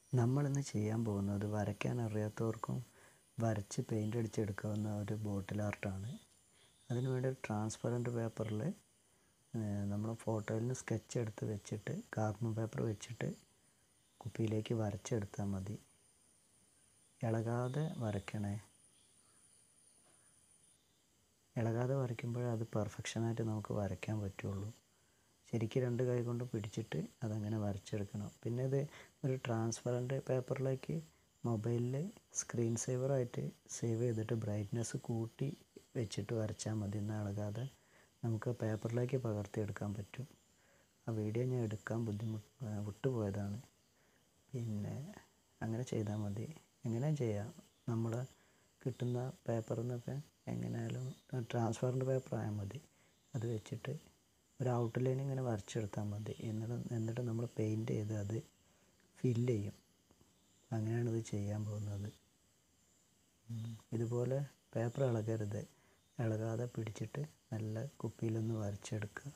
നമ്മളിന്ന് ചെയ്യാൻ പോകുന്നത് വരയ്ക്കാൻ അറിയാത്തവർക്കും വരച്ച് പെയിൻ്റ് അടിച്ചെടുക്കാവുന്ന ഒരു ബോട്ടിൽ ആർട്ടാണ് അതിന് വേണ്ടി ഒരു ട്രാൻസ്പെറൻറ്റ് പേപ്പറിൽ നമ്മൾ ഫോട്ടോയിൽ നിന്ന് സ്കെച്ച് എടുത്ത് വെച്ചിട്ട് കാർബൺ പേപ്പർ വെച്ചിട്ട് കുപ്പിയിലേക്ക് വരച്ചെടുത്താൽ മതി ഇളകാതെ വരയ്ക്കണേ ഇളകാതെ വരയ്ക്കുമ്പോഴേ അത് പെർഫെക്ഷനായിട്ട് നമുക്ക് വരയ്ക്കാൻ പറ്റുള്ളൂ ശരിക്കും രണ്ട് കൈ കൊണ്ട് പിടിച്ചിട്ട് അതങ്ങനെ വരച്ചെടുക്കണം പിന്നെ ഇത് ഒരു ട്രാൻസ്പെറൻറ്റ് പേപ്പറിലേക്ക് മൊബൈലിൽ സ്ക്രീൻ സേവറായിട്ട് സേവ് ചെയ്തിട്ട് ബ്രൈറ്റ്നെസ് കൂട്ടി വെച്ചിട്ട് വരച്ചാൽ മതി എന്നാൽ ഇളകാതെ നമുക്ക് പേപ്പറിലേക്ക് പകർത്തിയെടുക്കാൻ പറ്റും ആ വീഡിയോ ഞാൻ എടുക്കാൻ ബുദ്ധിമുട്ട് വിട്ടുപോയതാണ് പിന്നെ അങ്ങനെ ചെയ്താൽ മതി എങ്ങനെ ചെയ്യാം നമ്മൾ കിട്ടുന്ന പേപ്പറിൽ നിന്നൊക്കെ എങ്ങനെയായാലും ട്രാൻസ്പെറൻറ്റ് പേപ്പർ ആയാൽ മതി അത് വെച്ചിട്ട് ഒരു ഔട്ട്ലൈൻ ഇങ്ങനെ വരച്ചെടുത്താൽ മതി എന്നിട്ട് എന്നിട്ട് നമ്മൾ പെയിൻറ്റ് ചെയ്ത് അത് ഫില്ല് ചെയ്യും അങ്ങനെയാണ് ഇത് ചെയ്യാൻ പോകുന്നത് ഇതുപോലെ പേപ്പർ ഇളകരുത് ഇളകാതെ പിടിച്ചിട്ട് നല്ല കുപ്പിയിലൊന്ന് വരച്ചെടുക്കുക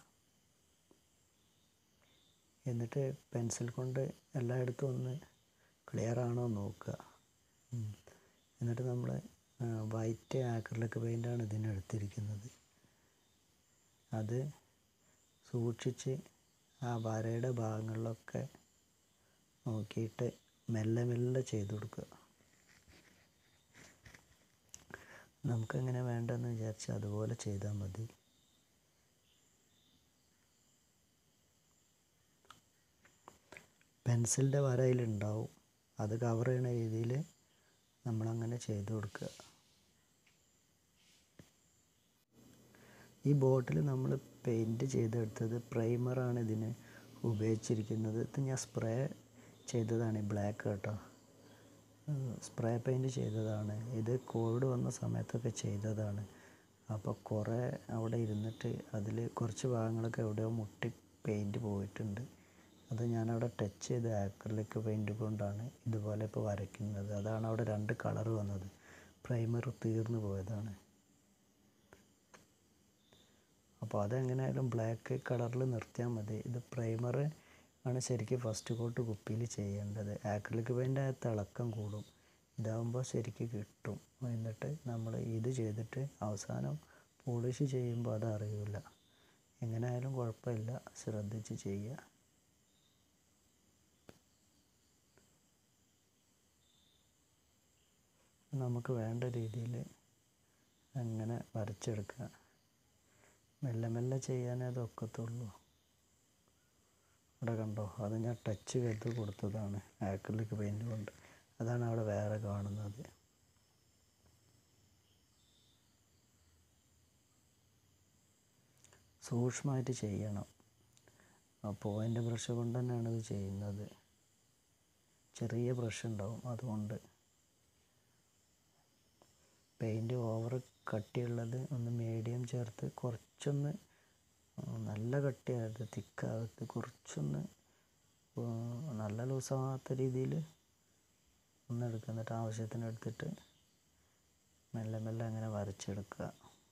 എന്നിട്ട് പെൻസിൽ കൊണ്ട് എല്ലായിടത്തും ഒന്ന് ക്ലിയർ ആണോ നോക്കുക എന്നിട്ട് നമ്മൾ വൈറ്റ് ആക്രിലിക് പെയിൻ്റാണ് ഇതിന് എടുത്തിരിക്കുന്നത് അത് സൂക്ഷിച്ച് ആ വരയുടെ ഭാഗങ്ങളിലൊക്കെ നോക്കിയിട്ട് മെല്ലെ മെല്ലെ ചെയ്ത് കൊടുക്കുക നമുക്കെങ്ങനെ വേണ്ടതെന്ന് വിചാരിച്ചാൽ അതുപോലെ ചെയ്താൽ മതി പെൻസിലിൻ്റെ വര അതിലുണ്ടാവും അത് കവർ ചെയ്യുന്ന രീതിയിൽ നമ്മളങ്ങനെ ചെയ്ത് കൊടുക്കുക ഈ ബോട്ടിൽ നമ്മൾ പെയിൻറ്റ് ചെയ്തെടുത്തത് പ്രൈമറാണ് ഇതിന് ഉപയോഗിച്ചിരിക്കുന്നത് ഇത് ഞാൻ സ്പ്രേ ചെയ്തതാണ് ബ്ലാക്ക് കേട്ടോ സ്പ്രേ പെയിൻറ്റ് ചെയ്തതാണ് ഇത് കോവിഡ് വന്ന സമയത്തൊക്കെ ചെയ്തതാണ് അപ്പോൾ കുറേ അവിടെ ഇരുന്നിട്ട് അതിൽ കുറച്ച് ഭാഗങ്ങളൊക്കെ എവിടെയോ മുട്ടി പെയിൻറ്റ് പോയിട്ടുണ്ട് അത് ഞാനവിടെ ടച്ച് ചെയ്ത് ആക്രിലിക് പെയിൻറ്റ് കൊണ്ടാണ് ഇതുപോലെ ഇപ്പോൾ വരയ്ക്കുന്നത് അതാണ് അവിടെ രണ്ട് കളർ വന്നത് പ്രൈമർ തീർന്നു പോയതാണ് അപ്പോൾ അതെങ്ങനെയായാലും ബ്ലാക്ക് കളറിൽ നിർത്തിയാൽ മതി ഇത് പ്രൈമർ ആണ് ശരിക്കും ഫസ്റ്റ് കോട്ട് കുപ്പിയിൽ ചെയ്യേണ്ടത് ആക്രിലിക് പെയിൻ്റ് തിളക്കം കൂടും ഇതാകുമ്പോൾ ശരിക്ക് കിട്ടും എന്നിട്ട് നമ്മൾ ഇത് ചെയ്തിട്ട് അവസാനം പോളിഷ് ചെയ്യുമ്പോൾ അത് അറിയില്ല എങ്ങനെയായാലും കുഴപ്പമില്ല ശ്രദ്ധിച്ച് ചെയ്യുക നമുക്ക് വേണ്ട രീതിയിൽ അങ്ങനെ വരച്ചെടുക്കുക മെല്ലെ മെല്ലെ ചെയ്യാനേ അത് ഒക്കത്തുള്ളൂ അവിടെ കണ്ടോ അത് ഞാൻ ടച്ച് ചെയ്ത് കൊടുത്തതാണ് ആക്രിലിക് പെയിൻറ്റ് കൊണ്ട് അതാണ് അവിടെ വേറെ കാണുന്നത് സൂക്ഷ്മമായിട്ട് ചെയ്യണം ആ പോയിൻ്റ് ബ്രഷ് കൊണ്ട് തന്നെയാണ് ഇത് ചെയ്യുന്നത് ചെറിയ ബ്രഷ് ഉണ്ടാവും അതുകൊണ്ട് പെയിൻറ്റ് ഓവർ കട്ടിയുള്ളത് ഒന്ന് മീഡിയം ചേർത്ത് കുറച്ചൊന്ന് നല്ല കട്ടിയാകരുത് തിക്കാകരുത് കുറച്ചൊന്ന് നല്ല ലൂസാകാത്ത രീതിയിൽ ഒന്ന് എടുക്കുക എന്നിട്ട് ആവശ്യത്തിന് എടുത്തിട്ട് മെല്ലെ മെല്ലെ അങ്ങനെ വരച്ചെടുക്കുക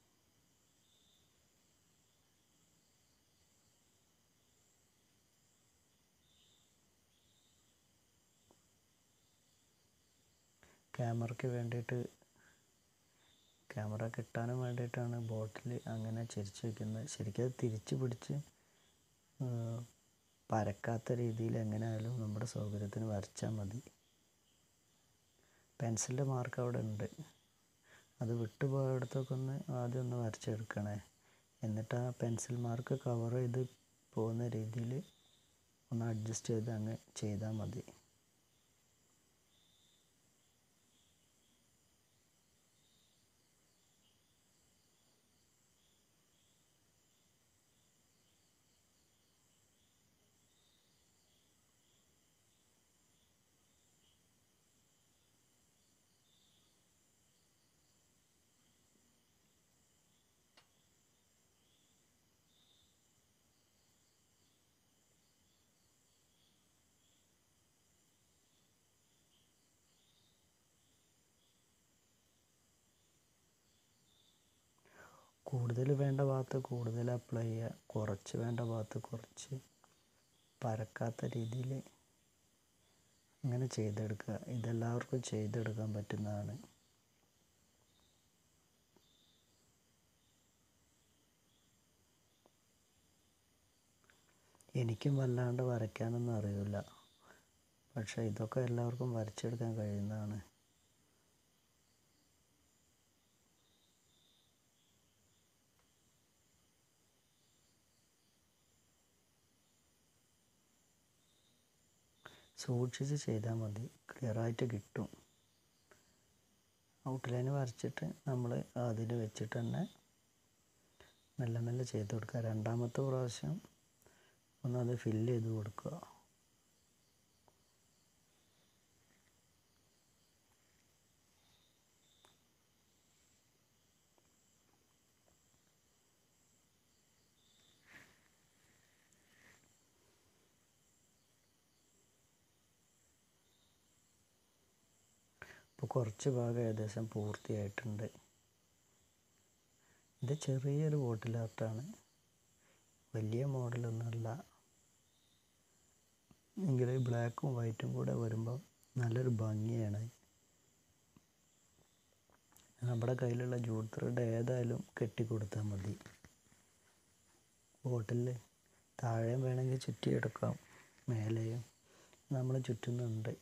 ക്യാമറയ്ക്ക് വേണ്ടിയിട്ട് ക്യാമറ കിട്ടാനും വേണ്ടിയിട്ടാണ് ബോട്ടിൽ അങ്ങനെ ചരിച്ച് വയ്ക്കുന്നത് ശരിക്കും അത് തിരിച്ച് പിടിച്ച് പരക്കാത്ത രീതിയിൽ എങ്ങനെയായാലും നമ്മുടെ സൗകര്യത്തിന് വരച്ചാൽ മതി പെൻസിലിൻ്റെ മാർക്ക് അവിടെ ഉണ്ട് അത് വിട്ടുപോയടത്തൊക്കെ ഒന്ന് ആദ്യം ഒന്ന് വരച്ചെടുക്കണേ എന്നിട്ട് ആ പെൻസിൽ മാർക്ക് കവർ ചെയ്ത് പോകുന്ന രീതിയിൽ ഒന്ന് അഡ്ജസ്റ്റ് ചെയ്ത് അങ്ങ് ചെയ്താൽ മതി കൂടുതൽ വേണ്ട ഭാഗത്ത് കൂടുതൽ അപ്ലൈ ചെയ്യുക കുറച്ച് വേണ്ട ഭാഗത്ത് കുറച്ച് പരക്കാത്ത രീതിയിൽ അങ്ങനെ ചെയ്തെടുക്കുക ഇതെല്ലാവർക്കും ചെയ്തെടുക്കാൻ പറ്റുന്നതാണ് എനിക്കും വല്ലാണ്ട് വരയ്ക്കാനൊന്നും അറിയില്ല പക്ഷേ ഇതൊക്കെ എല്ലാവർക്കും വരച്ചെടുക്കാൻ കഴിയുന്നതാണ് സൂക്ഷിച്ച് ചെയ്താൽ മതി ക്ലിയറായിട്ട് കിട്ടും ഔട്ട്ലൈൻ വരച്ചിട്ട് നമ്മൾ അതിൽ വെച്ചിട്ട് തന്നെ മെല്ലെ മെല്ലെ ചെയ്ത് കൊടുക്കുക രണ്ടാമത്തെ പ്രാവശ്യം ഒന്ന് അത് ഫില്ല് ചെയ്ത് കൊടുക്കുക ഇപ്പോൾ കുറച്ച് ഭാഗം ഏകദേശം പൂർത്തിയായിട്ടുണ്ട് ഇത് ചെറിയൊരു ബോട്ടിൽ ആർട്ടാണ് വലിയ മോഡലൊന്നുമല്ല എങ്കിൽ ബ്ലാക്കും വൈറ്റും കൂടെ വരുമ്പോൾ നല്ലൊരു ഭംഗിയാണ് നമ്മുടെ കയ്യിലുള്ള ജൂട്ട് ത്രെഡ് ഏതായാലും കെട്ടിക്കൊടുത്താൽ മതി ബോട്ടിൽ താഴെയും വേണമെങ്കിൽ ചുറ്റിയെടുക്കാം മേലെയും നമ്മൾ ചുറ്റുന്നുണ്ട്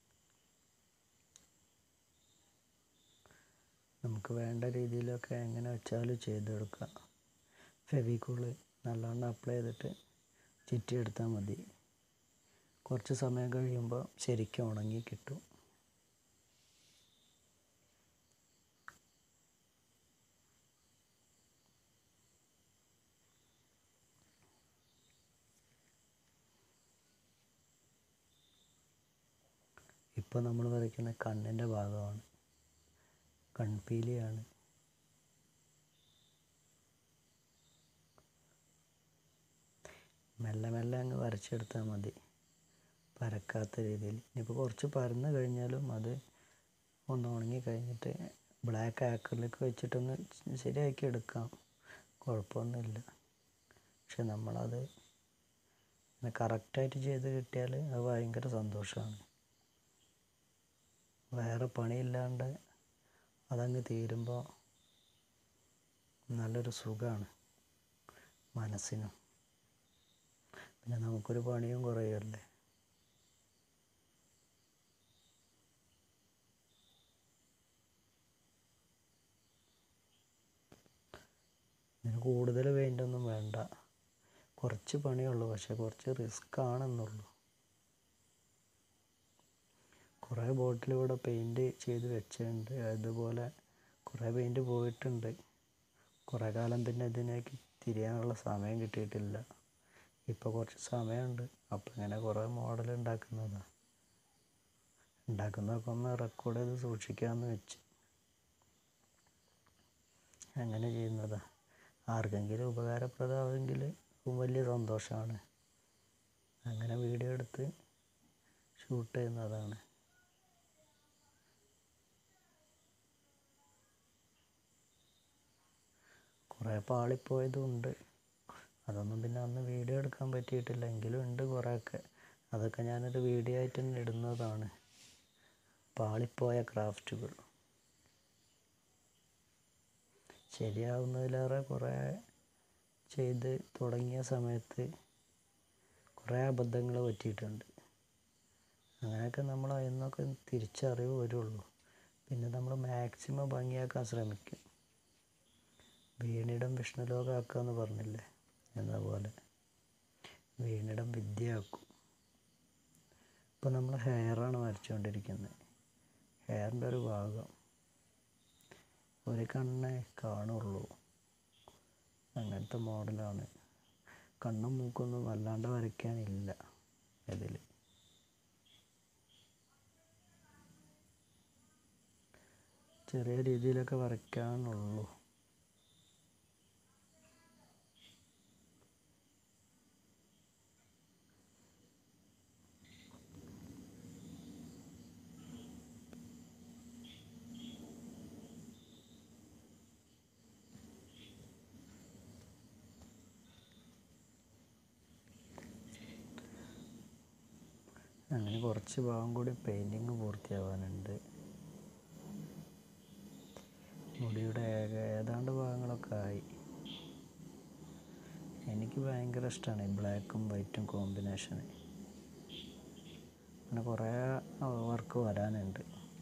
നമുക്ക് വേണ്ട രീതിയിലൊക്കെ എങ്ങനെ വെച്ചാലും ചെയ്തെടുക്കാം ഫെവിക്കോള് നല്ലോണം അപ്ലൈ ചെയ്തിട്ട് ചുറ്റിയെടുത്താൽ മതി കുറച്ച് സമയം കഴിയുമ്പോൾ ശരിക്കും ഉണങ്ങി കിട്ടും ഇപ്പോൾ നമ്മൾ വരയ്ക്കുന്ന കണ്ണിൻ്റെ ഭാഗമാണ് കൺപീലിയാണ് മെല്ലെ മെല്ലെ അങ്ങ് വരച്ചെടുത്താൽ മതി പരക്കാത്ത രീതിയിൽ ഇനിയിപ്പോൾ കുറച്ച് പരന്ന് കഴിഞ്ഞാലും അത് ഒന്ന് ഉണങ്ങി കഴിഞ്ഞിട്ട് ബ്ലാക്ക് ആക്രിലിക്ക് വെച്ചിട്ടൊന്ന് ശരിയാക്കി എടുക്കാം കുഴപ്പമൊന്നുമില്ല പക്ഷെ നമ്മളത് ഇങ്ങനെ കറക്റ്റായിട്ട് ചെയ്ത് കിട്ടിയാൽ അത് ഭയങ്കര സന്തോഷമാണ് വേറെ പണിയില്ലാണ്ട് അതങ്ങ് തീരുമ്പോൾ നല്ലൊരു സുഖമാണ് മനസ്സിനും പിന്നെ നമുക്കൊരു പണിയും കുറയുമല്ലേ ഇതിന് കൂടുതൽ പെയിൻ്റൊന്നും വേണ്ട കുറച്ച് പണിയുള്ളൂ പക്ഷെ കുറച്ച് റിസ്ക് ആണെന്നുള്ളൂ കുറേ ബോട്ടിൽ ഇവിടെ പെയിൻറ് ചെയ്ത് വെച്ചിട്ടുണ്ട് അതുപോലെ കുറേ പെയിൻറ് പോയിട്ടുണ്ട് കുറേ കാലം പിന്നെ ഇതിലേക്ക് തിരിയാനുള്ള സമയം കിട്ടിയിട്ടില്ല ഇപ്പോൾ കുറച്ച് സമയമുണ്ട് അപ്പോൾ ഇങ്ങനെ കുറേ മോഡൽ ഉണ്ടാക്കുന്നതാണ് ഉണ്ടാക്കുന്നതൊക്കെ ഒന്ന് റെക്കോർഡ് ചെയ്ത് സൂക്ഷിക്കാമെന്ന് വെച്ച് അങ്ങനെ ചെയ്യുന്നതാണ് ആർക്കെങ്കിലും ഉപകാരപ്രദമാണെങ്കിൽ വലിയ സന്തോഷമാണ് അങ്ങനെ വീഡിയോ എടുത്ത് ഷൂട്ട് ചെയ്യുന്നതാണ് കുറേ പാളിപ്പോയതും ഉണ്ട് അതൊന്നും പിന്നെ അന്ന് വീഡിയോ എടുക്കാൻ പറ്റിയിട്ടില്ല എങ്കിലും ഉണ്ട് കുറേയൊക്കെ അതൊക്കെ ഞാനൊരു വീഡിയോ ആയിട്ട് തന്നെ ഇടുന്നതാണ് പാളിപ്പോയ ക്രാഫ്റ്റുകൾ ശരിയാവുന്നതിലേറെ കുറേ ചെയ്ത് തുടങ്ങിയ സമയത്ത് കുറേ അബദ്ധങ്ങൾ പറ്റിയിട്ടുണ്ട് അങ്ങനെയൊക്കെ നമ്മൾ അതിൽ നിന്നൊക്കെ തിരിച്ചറിവ് വരുള്ളൂ പിന്നെ നമ്മൾ മാക്സിമം ഭംഗിയാക്കാൻ ശ്രമിക്കും വീണിടം വിഷ്ണുലോകാക്കുക എന്ന് പറഞ്ഞില്ലേ എന്ന പോലെ വീണിടം വിദ്യയാക്കും ഇപ്പോൾ നമ്മൾ ഹെയറാണ് വരച്ചുകൊണ്ടിരിക്കുന്നത് ഹെയറിൻ്റെ ഒരു ഭാഗം ഒരു കണ്ണേ കാണുള്ളൂ അങ്ങനത്തെ മോഡലാണ് കണ്ണും മൂക്കൊന്നും വല്ലാണ്ട് വരയ്ക്കാനില്ല ഇതിൽ ചെറിയ രീതിയിലൊക്കെ വരയ്ക്കാനുള്ളൂ അങ്ങനെ കുറച്ച് ഭാഗം കൂടി പെയിൻറ്റിങ് പൂർത്തിയാവാനുണ്ട് മുടിയുടെ ഏക ഏതാണ്ട് ഭാഗങ്ങളൊക്കെ ആയി എനിക്ക് ഭയങ്കര ഇഷ്ടമാണ് ഈ ബ്ലാക്കും വൈറ്റും കോമ്പിനേഷൻ അങ്ങനെ കുറേ വർക്ക് വരാനുണ്ട്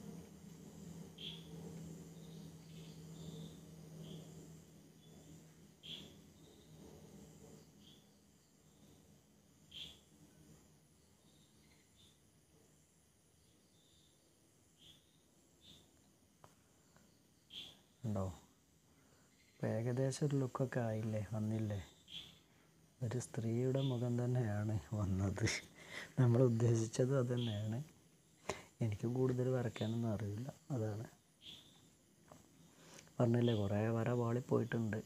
ഉണ്ടോ ഇപ്പം ഏകദേശം ഒരു ലുക്കൊക്കെ ആയില്ലേ വന്നില്ലേ ഒരു സ്ത്രീയുടെ മുഖം തന്നെയാണ് വന്നത് നമ്മൾ ഉദ്ദേശിച്ചത് അത് തന്നെയാണ് എനിക്ക് കൂടുതൽ വരയ്ക്കാനൊന്നും അറിയില്ല അതാണ് പറഞ്ഞില്ലേ കുറേ വര പാളിപ്പോയിട്ടുണ്ട്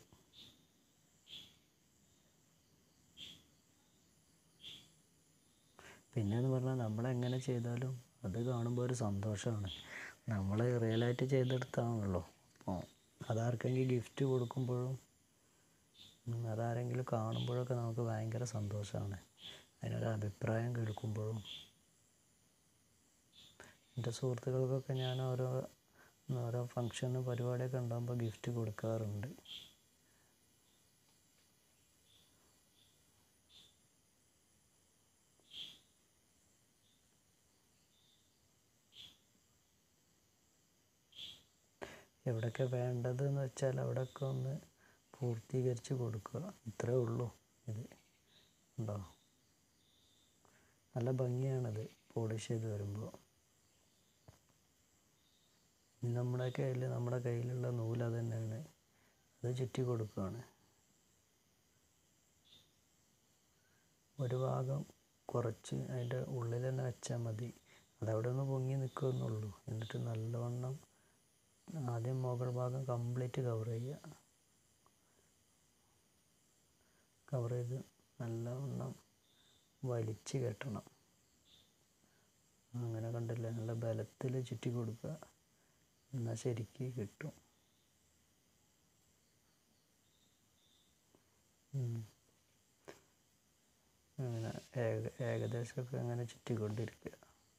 പിന്നെയെന്ന് പറഞ്ഞാൽ നമ്മളെങ്ങനെ ചെയ്താലും അത് കാണുമ്പോൾ ഒരു സന്തോഷമാണ് നമ്മൾ റിയലായിട്ട് ചെയ്തെടുത്താണല്ലോ അപ്പോൾ അതാർക്കെങ്കിലും ഗിഫ്റ്റ് കൊടുക്കുമ്പോഴും ഉം, അതാരെങ്കിലും കാണുമ്പോഴൊക്കെ നമുക്ക് ഭയങ്കര സന്തോഷമാണ് അതിനൊരു അഭിപ്രായം കേൾക്കുമ്പോഴും എൻ്റെ സുഹൃത്തുക്കൾക്കൊക്കെ ഞാൻ ഓരോ ഓരോ ഫങ്ഷന് പരിപാടിയൊക്കെ ഉണ്ടാകുമ്പോൾ ഗിഫ്റ്റ് കൊടുക്കാറുണ്ട് എവിടെയൊക്കെ വേണ്ടതെന്ന് വെച്ചാൽ അവിടെയൊക്കെ ഒന്ന് പൂർത്തീകരിച്ച് കൊടുക്കുക ഇത്രേ ഉള്ളൂ ഇത് ഉണ്ടോ നല്ല ഭംഗിയാണത് പോളിഷ് ചെയ്ത് വരുമ്പോൾ ഇനി നമ്മുടെ കയ്യിൽ നമ്മുടെ കയ്യിലുള്ള നൂല് അത് തന്നെയാണ് അത് ചുറ്റി കൊടുക്കുകയാണ് ഒരു ഭാഗം കുറച്ച് അതിൻ്റെ ഉള്ളിൽ തന്നെ വെച്ചാൽ മതി അതവിടെ ഒന്ന് പൊങ്ങി നിൽക്കുമെന്നുള്ളൂ എന്നിട്ട് നല്ലവണ്ണം ആദ്യം മുകൾ ഭാഗം കംപ്ലീറ്റ് കവർ ചെയ്യുക കവർ ചെയ്ത് നല്ലവണ്ണം വലിച്ച് കെട്ടണം അങ്ങനെ കണ്ടില്ലേ നല്ല ബലത്തിൽ ചുറ്റി കൊടുക്കുക എന്നാൽ ശരിക്ക് കിട്ടും ഉം. അങ്ങനെ ഏക ഏകദേശമൊക്കെ അങ്ങനെ ചുറ്റിക്കൊണ്ടിരിക്കുക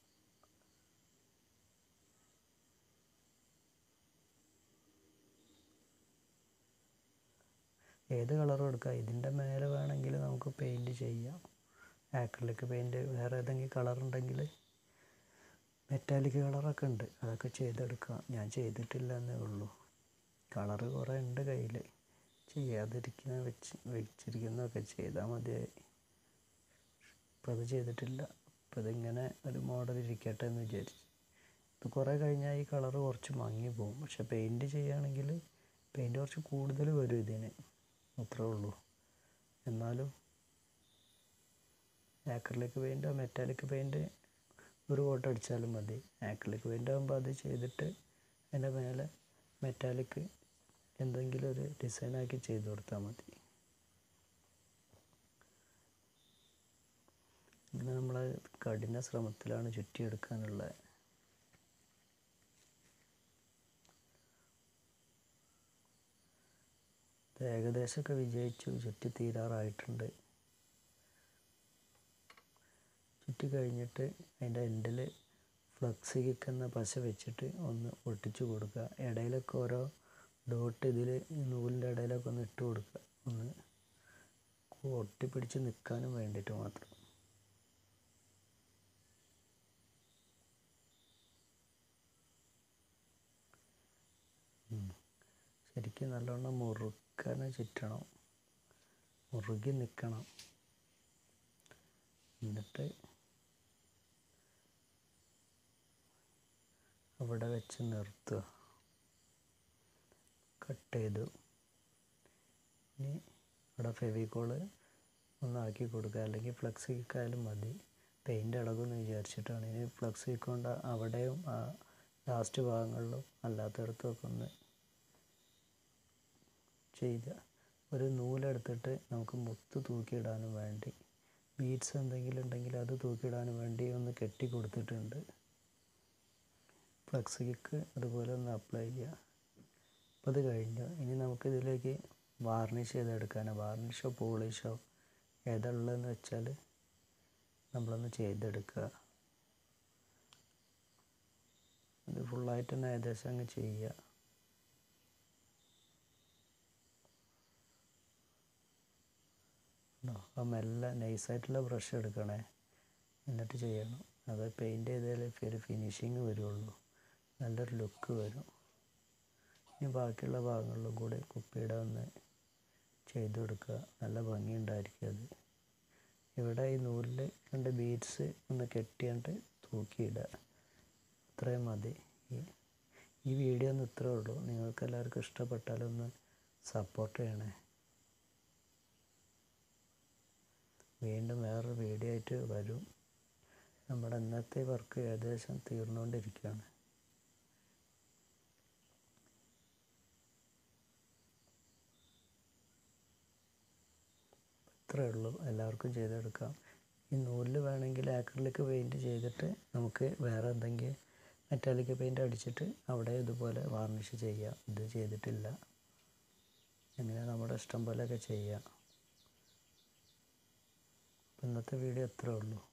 ഏത് കളറും എടുക്കാം ഇതിൻ്റെ മേലെ വേണമെങ്കിൽ നമുക്ക് പെയിൻറ് ചെയ്യാം ആക്രിലിക് പെയിൻറ് വേറെ ഏതെങ്കിലും കളർ ഉണ്ടെങ്കിൽ മെറ്റാലിക് കളറൊക്കെ ഉണ്ട് അതൊക്കെ ചെയ്തെടുക്കാം ഞാൻ ചെയ്തിട്ടില്ല എന്നേ ഉള്ളൂ കളറ് കുറേ ഉണ്ട് കയ്യിൽ ചെയ്യാതിരിക്കുന്ന വെച്ച് വെച്ചിരിക്കുന്നതൊക്കെ ചെയ്താൽ മതിയായി ഇപ്പം അത് ചെയ്തിട്ടില്ല ഇപ്പം ഇതിങ്ങനെ ഒരു മോഡൽ ഇരിക്കട്ടെ എന്ന് വിചാരിച്ചു ഇത് കുറേ കഴിഞ്ഞാൽ ഈ കളറ് കുറച്ച് മങ്ങി പോകും പക്ഷെ പെയിൻറ് ചെയ്യുകയാണെങ്കിൽ പെയിൻറ് കുറച്ച് കൂടുതൽ വരും ഇതിന് അത്രേ ഉള്ളൂ എന്നാലും ആക്രിലിക് പെയിൻറ്റോ മെറ്റാലിക് പെയിൻറ്റ് ഒരു കോട്ട് അടിച്ചാലും മതി ആക്രിലിക് പെയിൻ്റ് ആകുമ്പോൾ അത് ചെയ്തിട്ട് അതിൻ്റെ മേലെ മെറ്റാലിക് എന്തെങ്കിലും ഒരു ഡിസൈനാക്കി ചെയ്ത് കൊടുത്താൽ മതി ഇങ്ങനെ നമ്മൾ കഠിന ശ്രമത്തിലാണ് ചുറ്റിയെടുക്കാനുള്ളത് ഇത് ഏകദേശമൊക്കെ വിജയിച്ചു ചുറ്റി തീരാറായിട്ടുണ്ട് ചുറ്റി കഴിഞ്ഞിട്ട് അതിൻ്റെ എൻഡിൽ ഫ്ലക്സിക്ക് എന്ന പശ വെച്ചിട്ട് ഒന്ന് ഒട്ടിച്ചു കൊടുക്കുക ഇടയിലൊക്കെ ഓരോ ഡോട്ട് ഇതിൽ നൂലിൻ്റെ ഇടയിലൊക്കെ ഒന്ന് ഇട്ട് കൊടുക്കുക ഒന്ന് ഒട്ടിപ്പിടിച്ച് നിൽക്കാനും വേണ്ടിയിട്ട് മാത്രം ഉം. ശരിക്കും നല്ലോണം മുറുക്കനെ ചുറ്റണം മുറുകി നിൽക്കണം എന്നിട്ട് അവിടെ വെച്ച് നിർത്തുക കട്ട് ചെയ്തു ഇനി ഇവിടെ ഫെവിക്കോള് ഒന്നാക്കി കൊടുക്കുക അല്ലെങ്കിൽ ഫ്ലക്സ് ആയാലും മതി പെയിൻ്റ് ഇളകുമെന്ന് വിചാരിച്ചിട്ടാണ് ഇനി ഫ്ലക്സ് കൊണ്ട് അവിടെയും ആ ലാസ്റ്റ് ഭാഗങ്ങളിലും അല്ലാത്തടത്തും ഒക്കെ ഒന്ന് ചെയ്ത ഒരു നൂലെടുത്തിട്ട് നമുക്ക് മുത്ത് തൂക്കിയിടാനും വേണ്ടി ബീഡ്സ് എന്തെങ്കിലും ഉണ്ടെങ്കിൽ അത് തൂക്കിയിടാനും വേണ്ടി ഒന്ന് കെട്ടി കൊടുത്തിട്ടുണ്ട് ഫ്ലക്സ് കിക്ക് അതുപോലെ ഒന്ന് അപ്ലൈ ചെയ്യുക അപ്പോൾ അത് കഴിഞ്ഞു ഇനി നമുക്ക് ഇതിലേക്ക് വാർണിഷ് ചെയ്തെടുക്കാനാണ് വാർണിഷോ പോളിഷോ ഏതാ ഉള്ളതെന്ന് വെച്ചാൽ നമ്മളൊന്ന് ചെയ്തെടുക്കുക ഫുള്ളായിട്ട് തന്നെ ഏകദേശം അങ്ങ് ചെയ്യുക അപ്പോൾ മെല്ലെ നൈസായിട്ടുള്ള ബ്രഷ് എടുക്കണേ എന്നിട്ട് ചെയ്യണം അത് പെയിൻറ് ചെയ്താലേ ഒരു ഫിനിഷിങ് വരുള്ളൂ നല്ലൊരു ലുക്ക് വരും ഇനി ബാക്കിയുള്ള ഭാഗങ്ങളിലും കൂടി കുപ്പിയുടെ ഒന്ന് ചെയ്ത് കൊടുക്കുക നല്ല ഭംഗിയുണ്ടായിരിക്കും അത് ഇവിടെ ഈ നൂലിൽ രണ്ട് ബീഡ്സ് ഒന്ന് കെട്ടിയിട്ട് തൂക്കിയിടുക അത്രയും മതി ഈ ഈ വീഡിയോ ഒന്ന് ഇത്രേ ഉള്ളൂ നിങ്ങൾക്ക് എല്ലാവർക്കും ഇഷ്ടപ്പെട്ടാലൊന്ന് സപ്പോർട്ട് ചെയ്യണേ വീണ്ടും വേറൊരു വീഡിയോ ആയിട്ട് വരും നമ്മുടെ ഇന്നത്തെ വർക്ക് ഏകദേശം തീർന്നുകൊണ്ടിരിക്കുകയാണ് ഇത്രയേ ഉള്ളൂ എല്ലാവർക്കും ചെയ്തെടുക്കാം ഈ നൂലിൽ വേണമെങ്കിൽ ആക്രിലിക് പെയിൻറ് ചെയ്തിട്ട് നമുക്ക് വേറെ എന്തെങ്കിലും മെറ്റാലിക് പെയിൻറ് അടിച്ചിട്ട് അവിടെ ഇതുപോലെ വാർണിഷ് ചെയ്യാം ഇത് ചെയ്തിട്ടില്ല അങ്ങനെ നമ്മുടെ ഇഷ്ടം പോലെയൊക്കെ ചെയ്യാം ഇന്നത്തെ വീഡിയോ ഇത്രയേ ഉള്ളൂ